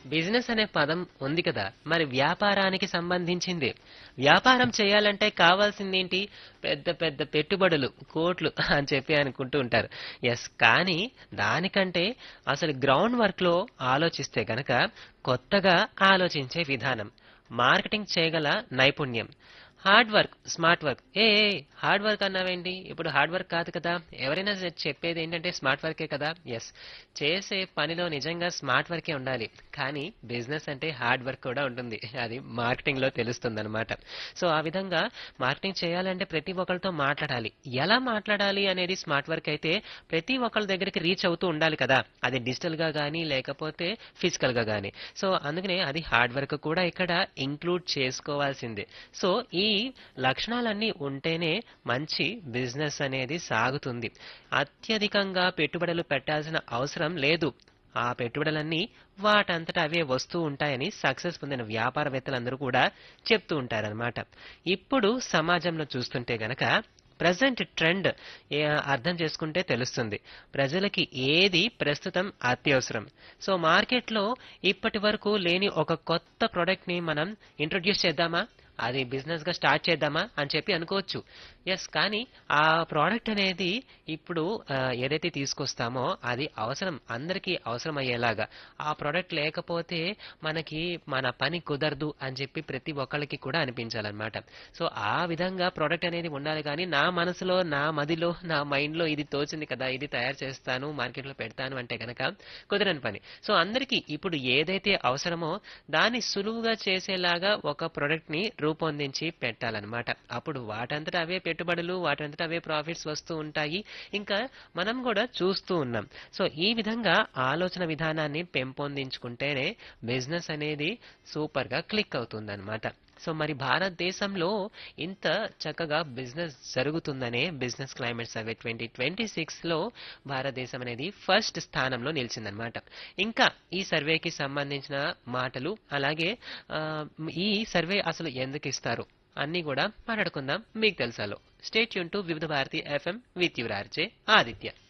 business అనే పదం ఉంది కదా మరి వ్యాపారానికి సంబంధించింది వ్యాపారం చేయాలంటే కావాల్సిందేంటి పెద్ద పెద్ద పెట్టుబడులు కోట్లు అని చెప్పి అనుకుంటూ ఉంటారు ఎస్ కానీ దానికంటే అసలు గ్రౌండ్ వర్క్ లో ఆలోచిస్తే గనక కొత్తగా ఆలోచించే విధానం మార్కెటింగ్ చేయగల నైపుణ్యం హార్డ్ వర్క్ స్మార్ట్ వర్క్ ఏ ఏ, హార్డ్ వర్క్ అన్నావేంటి ఇప్పుడు హార్డ్ వర్క్ కాదు కదా ఎవరైనా చె- చెప్పేది ఏంటంటే స్మార్ట్ వర్కే కదా ఎస్ చేసే పనిలో నిజంగా స్మార్ట్ వర్కే ఉండాలి కానీ బిజినెస్ అంటే హార్డ్ వర్క్ కూడా ఉంటుంది అది మార్కెటింగ్ లో తెలుస్తుంది అనమాట సో ఆ విధంగా మార్కెటింగ్ చేయాలంటే ప్రతి ఒక్కరితో మాట్లాడాలి ఎలా మాట్లాడాలి అనేది స్మార్ట్ వర్క్ అయితే ప్రతి ఒక్కరి దగ్గరికి రీచ్ అవుతూ ఉండాలి కదా అది డిజిటల్ గా కానీ లేకపోతే ఫిజికల్ గా కానీ సో అందుకనే అది హార్డ్ వర్క్ కూడా ఇక్కడ ఇంక్లూడ్ చేసుకోవాల్సిందే సో ఈ లక్షణాలన్నీ ఉంటేనే మంచి బిజినెస్ అనేది సాగుతుంది అత్యధికంగా పెట్టుబడులు పెట్టాల్సిన అవసరం లేదు ఆ పెట్టుబడులన్నీ వాటంతట అవే వస్తూ ఉంటాయని సక్సెస్ పొందిన వ్యాపారవేత్తలందరూ కూడా చెప్తూ ఉంటారనమాట ఇప్పుడు సమాజంలో చూస్తుంటే గనక ప్రజెంట్ ట్రెండ్ అర్థం చేసుకుంటే తెలుస్తుంది ప్రజలకి ఏది ప్రస్తుతం అత్యవసరం సో మార్కెట్లో ఇప్పటి వరకు లేని ఒక కొత్త ప్రోడక్ట్ ని మనం ఇంట్రొడ్యూస్ చేద్దామా అది బిజినెస్ గా స్టార్ట్ చేద్దామా అని చెప్పి అనుకోవచ్చు ఎస్ కానీ ఆ ప్రోడక్ట్ అనేది ఇప్పుడు ఆ, ఏదైతే తీసుకొస్తామో అది అవసరం అందరికీ అవసరం అయ్యేలాగా ఆ ప్రోడక్ట్ లేకపోతే మనకి మన పని కుదరదు అని చెప్పి ప్రతి ఒక్కళ్ళకి కూడా అనిపించాలన్నమాట సో ఆ విధంగా ప్రోడక్ట్ అనేది ఉండాలి కానీ నా మనసులో నా మదిలో నా మైండ్ లో ఇది తోచింది కదా ఇది తయారు చేస్తాను మార్కెట్ లో పెడతాను అంటే గనక కుదరని పని సో అందరికీ ఇప్పుడు ఏదైతే అవసరమో దాన్ని సులువుగా చేసేలాగా ఒక ప్రోడక్ట్ ని రూపొందించి పెట్టాలన్నమాట అప్పుడు వాటంతట అవే పెట్టుబడులు వాటంతట అవే ప్రాఫిట్స్ వస్తూ ఉంటాయి ఇంకా మనం కూడా చూస్తూ ఉన్నాం సో ఈ విధంగా ఆలోచన విధానాన్ని పెంపొందించుకుంటేనే బిజినెస్ అనేది సూపర్ గా క్లిక్ అవుతుంది సో మరి భారతదేశంలో ఇంత చక్కగా బిజినెస్ జరుగుతుందనే business climate survey twenty twenty six లో భారతదేశం అనేది ఫస్ట్ స్థానంలో నిలిచిందనమాట ఇంకా ఈ సర్వేకి సంబంధించిన మాటలు అలాగే ఆ, ఈ సర్వే అసలు ఎందుకు ఇస్తారు అన్నీ కూడా మాట్లాడుకుందాం మీకు తెలుసాలో స్టేట్ యూన్ to Vividh Bharati FM with your RJ Aditya